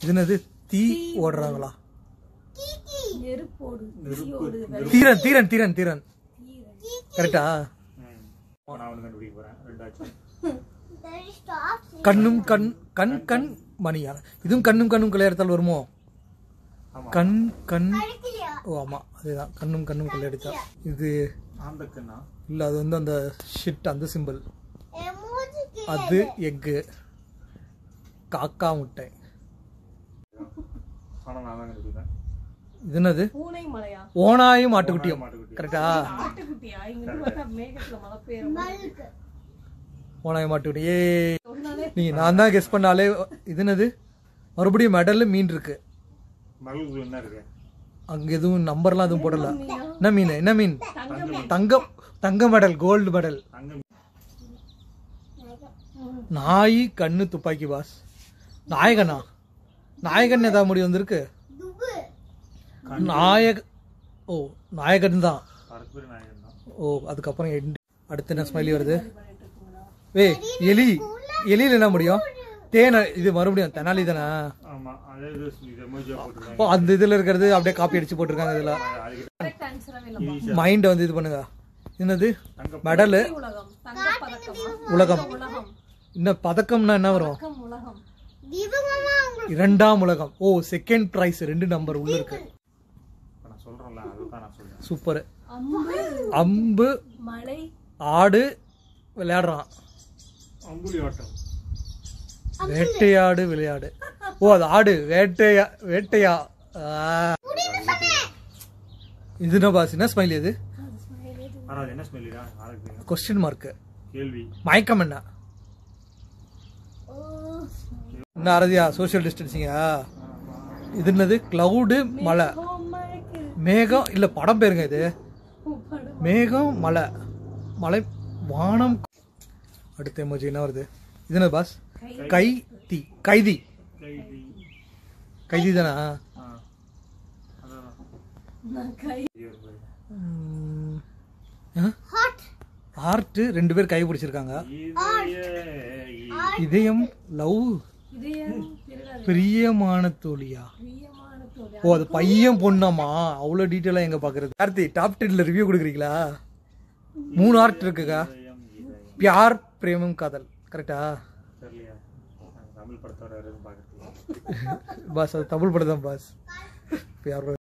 இது என்னது தீ ஓடுறாங்களா நெருப்போடு தீரன் தீரன் தீரன் தீரன் கரெக்டா ம். நான் ஒன்று கண்டுபிடிக்க போறேன் ரெண்டாச்சு கண்ணும் கண் கண் கண் மணியா இதுவும் கண்ணும் கண்ணும் கொள்ளையடித்தால் வருமோ ஆமா. கண் கண் ஓ ஆமா அதுதான் கண்ணும் கண்ணும் கொள்ளையடித்தால் இது ஆந்தக்கண்ணா இல்ல அது வந்து அந்த ஷிட் அந்த சிம்பிள் அது எக்கு காக்கா முட்டை ஆனா நான் தான் கண்டுபிடிப்பேன் இது என்னது பூனை மலையா ஓனாயும் ஆட்டுக்குட்டியும் மாட்டுக்குட்டி கரெக்டா ஆட்டுக்குட்டியா இங்க இருந்து பார்த்தா மேகத்துல மழை பெய்யும் ஓனாயும் ஆட்டுக்குட்டி ஏ சொன்னாலே நீ நான் தான் கெஸ் பண்ணாலே இது என்னது மறுபடியும் மெடல் மீன் இருக்கு மகளுக்குள்ள என்ன இருக்கு அங்க எதுவும் நம்பர்லாம் எதுவும் போடல என்ன மீன் என்ன மீன் தங்கம் தங்க மெடல் கோல்டு மெடல் அங்க நாய் கண்ணு துப்பாக்கி பாஸ் நாயகனா நாயகன் ஏதாவது முடி வந்திருக்கு நாயக ஓ நாயகன் தான் பரஸ்பரி நாயகன் தான் ஓ அதுக்கப்புறம் end. அடுத்து என்ன ஸ்மைலி வருது ஏய் எலி எலியில என்ன முடியும் தேனை இது மறுபடியும் தெனாலி தானே ஆமா அதே இது இது எமோஜியா போட்டுருக்காங்க ஓ அந்த இதுல இருக்கிறது அப்படியே காப்பி அடிச்சு போட்டிருக்காங்க இதுல அதுக்கு கரெக்ட் ஆன்சராவே இல்ல மைண்ட் வந்து இது பண்ணுங்க என்னது மெடலு உலகம் தங்க பதக்கமா உலகம் உலகம் இன்னும் பதக்கம்னா என்ன வரும் பதக்கம் உலகம் இரண்டாம் உலகம் ஓ செகண்ட் பிரைஸ் ரெண்டு நம்பர் உள்ள இருக்கு இப்ப நான் சொல்றேன்ல அதுதான் நான் சொல்றேன் சூப்பர் அம்பு அம்பு மலை ஆடு விளையாடுறான் அம்புலி ஆட்டம் வேட்டையாடு விளையாடு ஓ அது ஆடு வேட்டையா வேட்டையா ஆ. இது என்ன பாஸ் என்ன ஸ்மைல் இது ஆனா அது என்ன ஸ்மெல்லிடா ஆளுக்கு கொஸ்டின் மார்க் கேள்வி மயக்கம் என்ன என்ன அரதியா சோஷியல் டிஸ்டன்சிங்கா இது என்னது கிளவுடு மலை மழைக்கு மேகம் இல்ல படம் பேருங்க இது படம் மேகம் மலை மலை வானம் அடுத்த எமோஜி என்ன வருது இது என்ன பாஸ் கை தீ கைதி கைதி கைதி தானா ஆ அதான் நான் கை இது ஒரு பேரு. ஹார்ட் ரெண்டு பேர் கை பிடிச்சிருக்காங்க இதய இதயம் லவ் இதயம் திருடாது பிரியமான தோழியா பிரியமான தோழி ஓ அது பையன் பொண்ணாமா அவ்வளவு டீட்டெயிலா எங்க பாக்குறது கார்த்தி டாப் டென்ல ரிவ்யூ கொடுக்குறீங்களா மூணு ஆர்ட் இருக்குக்கா இதயம் இதயம் பியார் பிரேமம் காதல் கரெக்டா தெரியலையா நான் தமிழ் படத்தோட எதுவும் பார்க்கறதுல பாஸ் அது தமிழ் படம் தான் பாஸ் பியார்